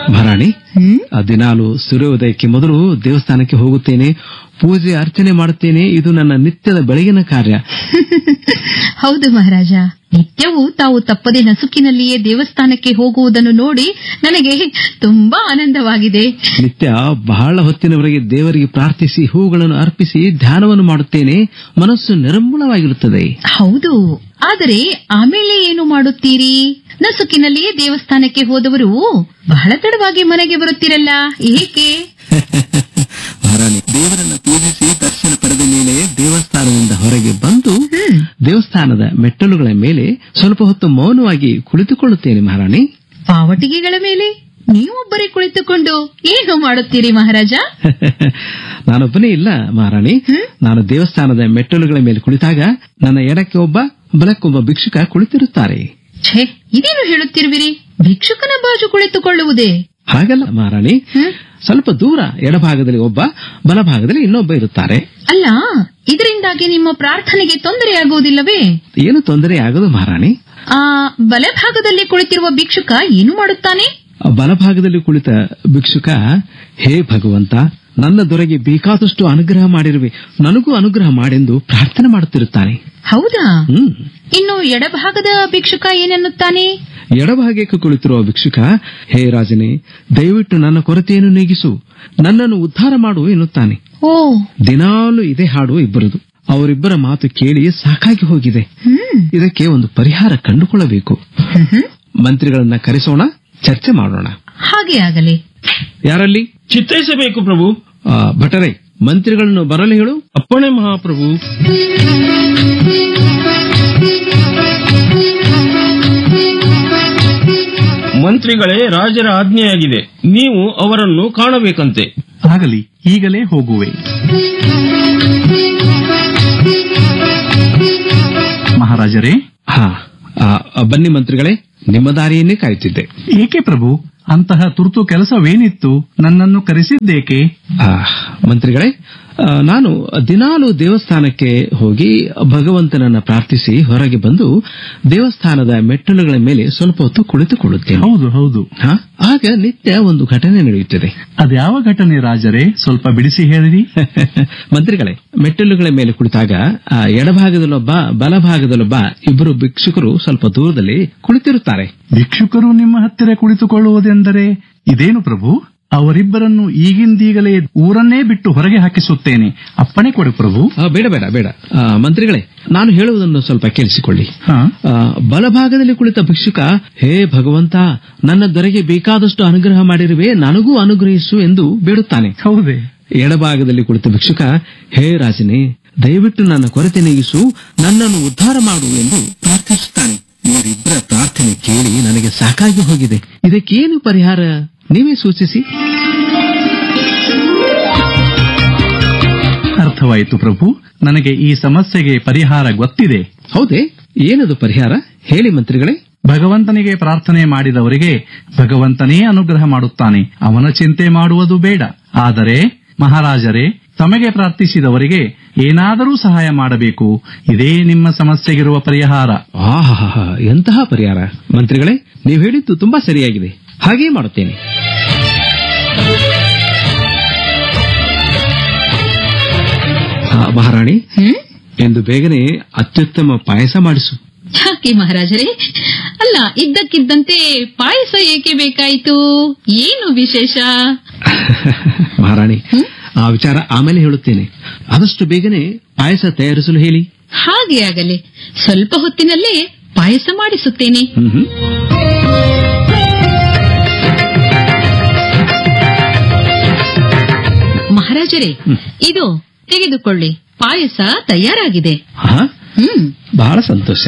ಮಹಾರಾಣಿ ಹ್ಮ್ ಆ ದಿನಾಲು ಸೂರ್ಯೋದಯಕ್ಕೆ ಮೊದಲು ದೇವಸ್ಥಾನಕ್ಕೆ ಹೋಗುತ್ತೇನೆ ಪೂಜೆ ಅರ್ಚನೆ ಮಾಡುತ್ತೇನೆ ಇದು ನನ್ನ ನಿತ್ಯದ ಬೆಳಗಿನ ಕಾರ್ಯ ಹೌದು ಮಹಾರಾಜ ನಿತ್ಯವೂ ತಾವು ತಪ್ಪದೆ ನಸುಕಿನಲ್ಲಿಯೇ ದೇವಸ್ಥಾನಕ್ಕೆ ಹೋಗುವುದನ್ನು ನೋಡಿ ನನಗೆ ತುಂಬಾ ಆನಂದವಾಗಿದೆ ನಿತ್ಯ ಬಹಳ ಹೊತ್ತಿನವರೆಗೆ ದೇವರಿಗೆ ಪ್ರಾರ್ಥಿಸಿ ಹೂಗಳನ್ನು ಅರ್ಪಿಸಿ ಧ್ಯಾನವನ್ನು ಮಾಡುತ್ತೇನೆ ಮನಸ್ಸು ನಿರ್ಮೂಲವಾಗಿರುತ್ತದೆ ಹೌದು ಆದರೆ ಆಮೇಲೆ ಏನು ಮಾಡುತ್ತೀರಿ ನಸುಕಿನಲ್ಲಿಯೇ ದೇವಸ್ಥಾನಕ್ಕೆ ಹೋದವರು ಬಹಳ ತಡವಾಗಿ ಮನೆಗೆ ಬರುತ್ತೀರಲ್ಲ ಏಕೆ ಮಹಾರಾಣಿ ದೇವರನ್ನ ಪೂಜಿಸಿ ದರ್ಶನ ಪಡೆದ ಮೇಲೆ ದೇವಸ್ಥಾನದಿಂದ ಹೊರಗೆ ಬಂದು ಹ್ಮ್ ದೇವಸ್ಥಾನದ ಮೆಟ್ಟಲುಗಳ ಮೇಲೆ ಸ್ವಲ್ಪ ಹೊತ್ತು ಮೌನವಾಗಿ ಕುಳಿತುಕೊಳ್ಳುತ್ತೇನೆ ಮಹಾರಾಣಿ ಪಾವಟಿಗೆಗಳ ಮೇಲೆ ನೀವೊಬ್ಬರೇ ಕುಳಿತುಕೊಂಡು ಏನು ಮಾಡುತ್ತೀರಿ ಮಹಾರಾಜ ನಾನೊಬ್ಬನೇ ಇಲ್ಲ ಮಹಾರಾಣಿ ಹ್ಮ್? ನಾನು ದೇವಸ್ಥಾನದ ಮೆಟ್ಟಲುಗಳ ಮೇಲೆ ಕುಳಿತಾಗ ನನ್ನ ಎಡಕ್ಕೆ ಒಬ್ಬ ಬಲಕ್ಕೊಬ್ಬ ಭಿಕ್ಷುಕ ಕುಳಿತಿರುತ್ತಾರೆ ಛೇ ಇದೇನು ಹೇಳುತ್ತಿರುವಿರಿ ಭಿಕ್ಷುಕನ ಬಾಜು ಕುಳಿತುಕೊಳ್ಳುವುದೇ ಹಾಗಲ್ಲ ಮಹಾರಾಣಿ ಹ್ಮ್? ಸ್ವಲ್ಪ ದೂರ ಎಡಭಾಗದಲ್ಲಿ ಒಬ್ಬ ಬಲಭಾಗದಲ್ಲಿ ಇನ್ನೊಬ್ಬ ಇರುತ್ತಾರೆ ಅಲ್ಲ ಇದರಿಂದಾಗಿ ನಿಮ್ಮ ಪ್ರಾರ್ಥನೆಗೆ ತೊಂದರೆಯಾಗುವುದಿಲ್ಲವೇ ಏನು ತೊಂದರೆ ಆಗದು ಮಹಾರಾಣಿ ಆ ಬಲಭಾಗದಲ್ಲಿ ಕುಳಿತಿರುವ ಭಿಕ್ಷುಕ ಏನು ಮಾಡುತ್ತಾನೆ ಆ ಬಲಭಾಗದಲ್ಲಿ ಕುಳಿತ ಭಿಕ್ಷುಕ ಹೇ ಭಗವಂತ ನನ್ನ ದೊರೆಗೆ ಬೇಕಾದಷ್ಟು ಅನುಗ್ರಹ ಮಾಡಿರುವೆ ನನಗೂ ಅನುಗ್ರಹ ಮಾಡೆಂದು ಪ್ರಾರ್ಥನೆ ಮಾಡುತ್ತಿರುತ್ತಾನೆ ಹೌದಾ ಹ್ಮ್ ಇನ್ನು ಎಡಭಾಗದ ಭಿಕ್ಷುಕ ಏನನ್ನುತ್ತಾನೆ ಎಡಭಾಗಕ್ಕೆ ಕುಳಿತಿರುವ ಭಿಕ್ಷುಕ ಹೇ ರಾಜನೇ ದಯವಿಟ್ಟು ನನ್ನ ಕೊರತೆಯನ್ನು ನೀಗಿಸು ನನ್ನನ್ನು ಉದ್ಧಾರ ಮಾಡು ಎನ್ನುತ್ತಾನೆ ಓ ದಿನಾಲು ಇದೇ ಹಾಡು ಇಬ್ಬರದು ಅವರಿಬ್ಬರ ಮಾತು ಕೇಳಿ ಸಾಕಾಗಿ ಹೋಗಿದೆ ಹ್ಮ್ ಇದಕ್ಕೆ ಒಂದು ಪರಿಹಾರ ಕಂಡುಕೊಳ್ಳಬೇಕು ಹ್ಮ್ ಹ್ಮ್. ಮಂತ್ರಿಗಳನ್ನ ಕರೆಸೋಣ ಚರ್ಚೆ ಮಾಡೋಣ ಹಾಗೆ ಆಗಲಿ ಯಾರಲ್ಲಿ ಚಿತ್ತೈಸಬೇಕು ಪ್ರಭು ಆ, ಭಟರೇ ಮಂತ್ರಿಗಳನ್ನು ಬರಲು ಹೇಳು ಅಪ್ಪಣೆ ಮಹಾಪ್ರಭು ಮಂತ್ರಿಗಳೇ ರಾಜರ ಆಜ್ಞೆಯಾಗಿದೆ ನೀವು ಅವರನ್ನು ಕಾಣಬೇಕಂತೆ ಆಗಲಿ ಈಗಲೇ ಹೋಗುವೆ ಮಹಾರಾಜರೇ ಹಾ ಆ, ಬನ್ನಿ ಮಂತ್ರಿಗಳೇ ನಿಮ್ಮ ದಾರಿಯನ್ನೇ ಕಾಯುತ್ತಿದ್ದೆ ಏಕೆ ಪ್ರಭು ಅಂತಹ ತುರ್ತು ಕೆಲಸವೇನಿತ್ತು ನನ್ನನ್ನು ಕರೆಸಿದ್ದೇಕೆ ಆ, ಮಂತ್ರಿಗಳೇ ಆ, ನಾನು ದಿನಾಲು ದೇವಸ್ಥಾನಕ್ಕೆ ಹೋಗಿ ಭಗವಂತನನ್ನ ಪ್ರಾರ್ಥಿಸಿ ಹೊರಗೆ ಬಂದು ದೇವಸ್ಥಾನದ ಮೆಟ್ಟಲುಗಳ ಮೇಲೆ ಸ್ವಲ್ಪ ಹೊತ್ತು ಕುಳಿತುಕೊಳ್ಳುತ್ತೇನೆ ಹೌದು ಹೌದು ಹಾ, ಆಗ ನಿತ್ಯ ಒಂದು ಘಟನೆ ನಡೆಯುತ್ತದೆ ಅದ್ಯಾವ ಘಟನೆ ರಾಜರೇ ಸ್ವಲ್ಪ ಬಿಡಿಸಿ ಹೇಳಿರಿ ಮಂತ್ರಿಗಳೇ ಮೆಟ್ಟಲುಗಳ ಮೇಲೆ ಕುಳಿತಾಗ ಆ, ಎಡಭಾಗದಲ್ಲೊಬ್ಬ ಬಲಭಾಗದಲ್ಲೊಬ್ಬ ಇಬ್ಬರು ಭಿಕ್ಷುಕರು ಸ್ವಲ್ಪ ದೂರದಲ್ಲಿ ಕುಳಿತಿರುತ್ತಾರೆ ಭಿಕ್ಷುಕರು ನಿಮ್ಮ ಹತ್ತಿರ ಕುಳಿತುಕೊಳ್ಳುವುದೆಂದರೆ ಇದೇನು ಪ್ರಭು ಅವರಿಬ್ಬರನ್ನು ಈಗಿಂದೀಗಲೇ ಊರನ್ನೇ ಬಿಟ್ಟು ಹೊರಗೆ ಹಾಕಿಸುತ್ತೇನೆ ಅಪ್ಪಣೆ ಕೊಡು ಪ್ರಭು ಆ, ಬೇಡ ಬೇಡ ಬೇಡ ಆ, ಮಂತ್ರಿಗಳೇ ನಾನು ಹೇಳುವುದನ್ನು ಸ್ವಲ್ಪ ಕೇಳಿಸಿಕೊಳ್ಳಿ ಹಾ ಆ, ಬಲಭಾಗದಲ್ಲಿ ಕುಳಿತ ಭಿಕ್ಷುಕ ಹೇ ಭಗವಂತ ನನ್ನ ದೊರೆಗೆ ಬೇಕಾದಷ್ಟು ಅನುಗ್ರಹ ಮಾಡಿರುವೆ ನನಗೂ ಅನುಗ್ರಹಿಸು ಎಂದು ಬೇಡುತ್ತಾನೆ ಹೌದೇ ಎಡಭಾಗದಲ್ಲಿ ಕುಳಿತ ಭಿಕ್ಷುಕ ಹೇ ರಾಜನೇ ದಯವಿಟ್ಟು ನನ್ನ ಕೊರತೆ ನೀಗಿಸು ನನ್ನನ್ನು ಉದ್ಧಾರ ಮಾಡು ಎಂದು ಪ್ರಾರ್ಥಿಸುತ್ತಾನೆ ಇವರಿಬ್ಬರ ಪ್ರಾರ್ಥನೆ ಕೇಳಿ ನನಗೆ ಸಾಕಾಗಿ ಹೋಗಿದೆ ಇದಕ್ಕೇನು ಪರಿಹಾರ ನೀವೇ ಸೂಚಿಸಿ ಅರ್ಥವಾಯಿತು ಪ್ರಭು ನನಗೆ ಈ ಸಮಸ್ಯೆಗೆ ಪರಿಹಾರ ಗೊತ್ತಿದೆ ಹೌದೇ ಏನದು ಪರಿಹಾರ ಹೇಳಿ ಮಂತ್ರಿಗಳೇ ಭಗವಂತನಿಗೆ ಪ್ರಾರ್ಥನೆ ಮಾಡಿದವರಿಗೆ ಭಗವಂತನೇ ಅನುಗ್ರಹ ಮಾಡುತ್ತಾನೆ ಅವನ ಚಿಂತೆ ಮಾಡುವುದು ಬೇಡ ಆದರೆ ಮಹಾರಾಜರೇ ತಮಗೆ ಪ್ರಾರ್ಥಿಸಿದವರಿಗೆ ಏನಾದರೂ ಸಹಾಯ ಮಾಡಬೇಕು ಇದೇ ನಿಮ್ಮ ಸಮಸ್ಯೆಗಿರುವ ಪರಿಹಾರ ಆಹಾ ಎಂತಹ ಪರಿಹಾರ ಮಂತ್ರಿಗಳೇ ನೀವು ಹೇಳಿದ್ದು ತುಂಬಾ ಸರಿಯಾಗಿದೆ ಹಾಗೇ ಮಾಡುತ್ತೇನೆ ಆ, ಮಹಾರಾಣಿ ಹ್ಮ್ ಎಂದು ಬೇಗನೆ ಅತ್ಯುತ್ತಮ ಪಾಯಸ ಮಾಡಿಸು ಯಾಕೆ ಮಹಾರಾಜರೇ ಅಲ್ಲ ಇದ್ದಕ್ಕಿದ್ದಂತೆ ಪಾಯಸ ಏಕೆ ಬೇಕಾಯಿತು ಏನು ವಿಶೇಷ ಮಹಾರಾಣಿ ಹ್ಮ್? ಆ ವಿಚಾರ ಆಮೇಲೆ ಹೇಳುತ್ತೇನೆ ಆದಷ್ಟು ಬೇಗನೆ ಪಾಯಸ ತಯಾರಿಸಲು ಹೇಳಿ ಹಾಗೆ ಆಗಲಿ ಸ್ವಲ್ಪ ಹೊತ್ತಿನಲ್ಲೇ ಪಾಯಸ ಮಾಡಿಸುತ್ತೇನೆ ಹ್ಮ್ ಹ್ಮ್. ಮಹಾರಾಜರೇ ಇದು ತೆಗೆದುಕೊಳ್ಳಿ ಪಾಯಸ ತಯಾರಾಗಿದೆ ಹಾ ಹ್ಮ್ ಬಹಳ ಸಂತೋಷ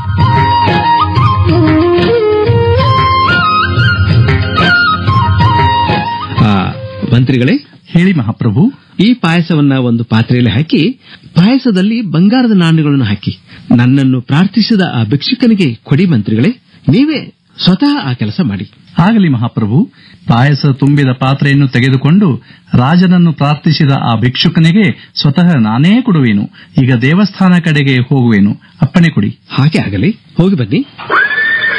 ಆ, ಮಂತ್ರಿಗಳೇ ಹೇಳಿ ಮಹಾಪ್ರಭು ಈ ಪಾಯಸವನ್ನ ಒಂದು ಪಾತ್ರೆಯಲ್ಲಿ ಹಾಕಿ ಪಾಯಸದಲ್ಲಿ ಬಂಗಾರದ ನಾಣ್ಯಗಳನ್ನು ಹಾಕಿ ನನ್ನನ್ನು ಪ್ರಾರ್ಥಿಸಿದ ಆ ಭಿಕ್ಷುಕನಿಗೆ ಕೊಡಿ ಮಂತ್ರಿಗಳೇ ನೀವೇ ಸ್ವತಃ ಆ ಕೆಲಸ ಮಾಡಿ ಆಗಲಿ ಮಹಾಪ್ರಭು ಪಾಯಸ ತುಂಬಿದ ಪಾತ್ರೆಯನ್ನು ತೆಗೆದುಕೊಂಡು ರಾಜನನ್ನು ಪ್ರಾರ್ಥಿಸಿದ ಆ ಭಿಕ್ಷುಕನಿಗೆ ಸ್ವತಃ ನಾನೇ ಕೊಡುವೆನು ಈಗ ದೇವಸ್ಥಾನ ಕಡೆಗೆ ಹೋಗುವೆನು ಅಪ್ಪಣೆ ಕೊಡಿ ಹಾಗೆ ಆಗಲಿ ಹೋಗಿ ಬನ್ನಿ